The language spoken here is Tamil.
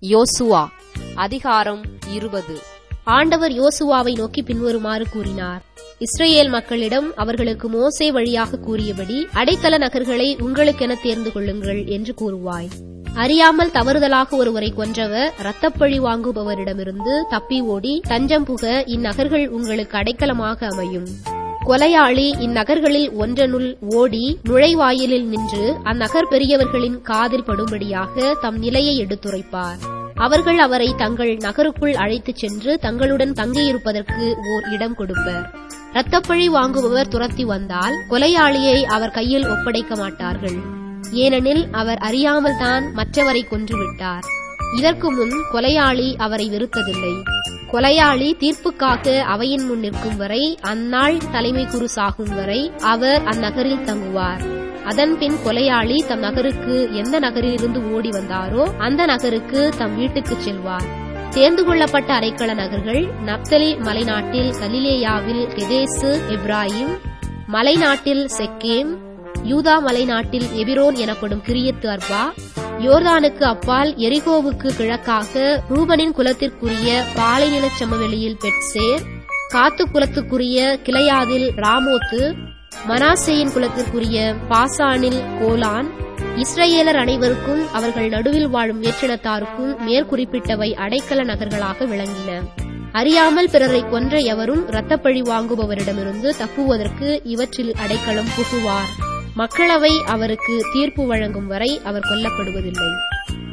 யோசுவா அதிகாரம் இருபது ஆண்டவர் யோசுவாவை நோக்கி பின்வருமாறு கூறினார் இஸ்ரேல் மக்களிடம் அவர்களுக்கு மோசே வழியாக கூறியபடி அடைக்கல நகர்களை உங்களுக்கென தேர்ந்து கொள்ளுங்கள் என்று கூறுவாய் அறியாமல் தவறுதலாக ஒருவரை கொன்றவர் இரத்தப்பழி வாங்குபவரிடமிருந்து தப்பி ஓடி தஞ்சம் புக இந்நகர்கள் உங்களுக்கு அடைக்கலமாக அமையும் கொலையாளி இந்நகர்களில் ஒன்றனுள் ஓடி நுழைவாயிலில் நின்று அந்நகர் பெரியவர்களின் காதில் படும்படியாக தம் நிலையை எடுத்துரைப்பார் அவர்கள் அவரை தங்கள் நகருக்குள் அழைத்துச் சென்று தங்களுடன் தங்கியிருப்பதற்கு ஓர் இடம் கொடுப்பர் இரத்தப்பழி வாங்குபவர் துரத்தி வந்தால் கொலையாளியை அவர் கையில் ஒப்படைக்க மாட்டார்கள் ஏனெனில் அவர் அறியாமல் தான் மற்றவரை கொன்றுவிட்டார் இதற்கு முன் கொலையாளி அவரை வெறுத்ததில்லை கொலையாளி தீர்ப்புக்காக அவையின் முன் நிற்கும் வரை அந்நாள் தலைமை குரு சாகும் வரை அவர் அந்நகரில் தங்குவார் அதன்பின் கொலையாளி தம் நகருக்கு எந்த நகரிலிருந்து ஓடி வந்தாரோ அந்த நகருக்கு தம் வீட்டுக்கு செல்வார் தேர்ந்து கொள்ளப்பட்ட அரைக்கள நகர்கள் நப்தலி மலைநாட்டில் கலிலேயாவில் கெதேசு எப்ராஹிம் மலைநாட்டில் செக்கேம் யூதா மலைநாட்டில் எபிரோன் எனப்படும் கிரியத்து அர்பா யோர்தானுக்கு அப்பால் எரிகோவுக்கு கிழக்காக ரூபனின் குலத்திற்குரிய பாலைநிலச் சமவெளியில் பெட்சேர் காத்து குலத்துக்குரிய கிளையாதில் ராமோத்து மனாசேயின் குலத்திற்குரிய பாசானில் கோலான் இஸ்ரேலர் அனைவருக்கும் அவர்கள் நடுவில் வாழும் வேற்றினத்தாருக்கும் மேற்குறிப்பிட்டவை அடைக்கல நகர்களாக விளங்கின அறியாமல் பிறரை கொன்ற எவரும் இரத்தப்பழி வாங்குபவரிடமிருந்து தப்புவதற்கு இவற்றில் அடைக்கலம் புகுவார் மக்களவை அவருக்கு தீர்ப்பு வழங்கும் வரை அவர் கொல்லப்படுவதில்லை